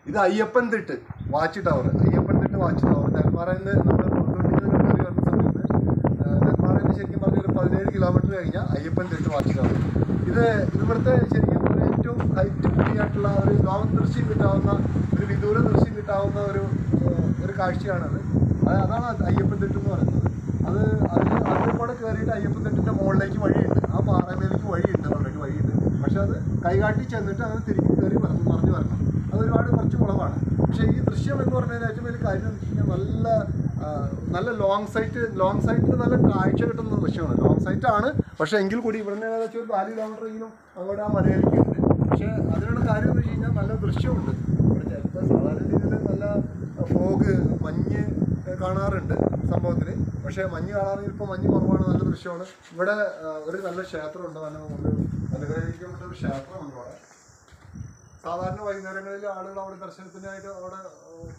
ഇത് Ayyappan Thittu watch tower Ayyappan Thittu watch tower നെന്മാറയിൽ നിന്ന് നമ്മൾ പുറത്തോട്ട് കയറി വരുന്ന സമയത്ത് നെന്മാറയിൽ നിന്ന് ശരിക്കും പറഞ്ഞാൽ ഒരു പതിനേഴ് കിലോമീറ്റർ കഴിഞ്ഞാൽ അയ്യപ്പൻ തിട്ട് വാച്ച് ടവർ ഇത് ഇവിടുത്തെ ശരിക്കും ഒരു ഏറ്റവും ഹൈറ്റ് കൂടിയായിട്ടുള്ള ഒരു ലോങ് ദൃശ്യം കിട്ടാവുന്ന ഒരു വിദൂര ദൃശ്യം കിട്ടാവുന്ന ഒരു ഏഹ്, ഒരു കാഴ്ചയാണത് അത് അതാണ് അയ്യപ്പൻ തിട്ട് എന്ന് പറയുന്നത് അത് അതിൽ അതിൽ കൂടെ കയറിയിട്ട് അയ്യപ്പൻ തിട്ടിൻ്റെ മുകളിലേക്ക് വഴിയുണ്ട് ആ പാറമേലേക്ക് വഴിയുണ്ട് ഓൾറെഡി വഴിയുണ്ട് പക്ഷെ അത് കൈകാട്ടി ചെന്നിട്ട് അങ്ങനെ തിരികെ കയറി പറഞ്ഞു മറിഞ്ഞു വരണം അത് ഒരുപാട് കുറച്ച് കുളമാണ് പക്ഷേ ഈ ദൃശ്യം എന്ന് പറഞ്ഞാൽ ഏറ്റവും വലിയ കാര്യം എന്ന് വെച്ച് കഴിഞ്ഞാൽ നല്ല ആ, നല്ല ലോങ് സൈറ്റ് ലോങ് സൈറ്റിൽ നല്ല കാഴ്ച കിട്ടുന്ന ദൃശ്യമാണ് ലോങ് സൈറ്റ് ആണ് പക്ഷേ എങ്കിൽ കൂടി ഇവിടെ നിന്ന് ഏകദേശം ഒരു നാല് കിലോമീറ്റർ എങ്കിലും അങ്ങോട്ട് ആ മലയിലേക്ക് ഉണ്ട് പക്ഷേ അതിനുള്ള കാര്യം എന്ന് വെച്ച് കഴിഞ്ഞാൽ നല്ല ദൃശ്യമുണ്ട് ഇവിടെ ചിലപ്പോൾ സാധാരണ രീതിയിൽ നല്ല ഫോഗ് മഞ്ഞ് കാണാറുണ്ട് സംഭവത്തിൽ പക്ഷേ മഞ്ഞ് കാണാനെങ്കിൽ ഇപ്പോൾ മഞ്ഞ് കുറവാണ് നല്ല ദൃശ്യമാണ് ഇവിടെ ആ, ഒരു നല്ല ക്ഷേത്രമുണ്ട് നല്ല ഒരു അനുഗ്രഹിക്കപ്പെട്ട ഒരു ക്ഷേത്രമുണ്ട് ഇവിടെ സാധാരണ വൈകുന്നേരങ്ങളിൽ ആളുകൾ അവിടെ ദർശനത്തിനായിട്ട് അവിടെ ആ,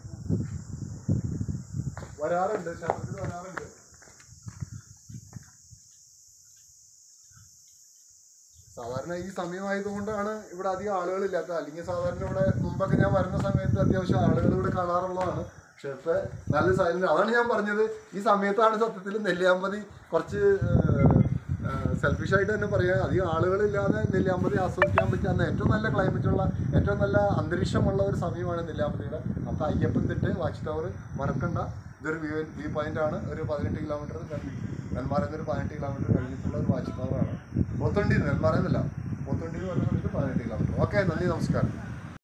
വരാറുണ്ട് ക്ഷേത്രത്തിൽ വരാറുണ്ട് സാധാരണ ഈ സമയമായതുകൊണ്ടാണ് ഇവിടെ അധികം ആളുകളില്ലാത്തത് അല്ലെങ്കിൽ സാധാരണ ഇവിടെ മുമ്പൊക്കെ ഞാൻ വരുന്ന സമയത്ത് അത്യാവശ്യം ആളുകൾ ഇവിടെ കാണാറുള്ളതാണ് പക്ഷെ ഇപ്പൊ നല്ല സൈലന്റ് അതാണ് ഞാൻ പറഞ്ഞത് ഈ സമയത്താണ് സത്യത്തിൽ നെല്ലിയാമ്പതി കുറച്ച് സെൽഫിഷ് ആയിട്ട് തന്നെ പറയാം അധികം ആളുകളില്ലാതെ നെല്ലിയാമ്പതി ആസ്വദിക്കാൻ പറ്റുന്ന ഏറ്റവും നല്ല ക്ലൈമറ്റുള്ള ഏറ്റവും നല്ല അന്തരീക്ഷമുള്ള ഒരു സമയമാണ് നെല്ലിയാമ്പതിയുടെ അപ്പോൾ അയ്യപ്പൻ തിട്ട് വാച്ച് ടവർ മറക്കണ്ട ഇതൊരു വ്യൂ വ്യൂ പോയിന്റ് ആണ് ഒരു പതിനെട്ട് കിലോമീറ്റർ നെന്മാറയിൽ നിന്ന് ഒരു പതിനെട്ട് കിലോമീറ്റർ കഴിഞ്ഞിട്ടുള്ള ഒരു വാച്ച് ടവറാണ് പോത്തുണ്ടി നെന്മാറയിൽ നിന്നല്ല പോത്തുണ്ടി എന്ന് പറഞ്ഞ സമയത്ത് പതിനെട്ട് കിലോമീറ്റർ ഓക്കെ നന്ദി നമസ്കാരം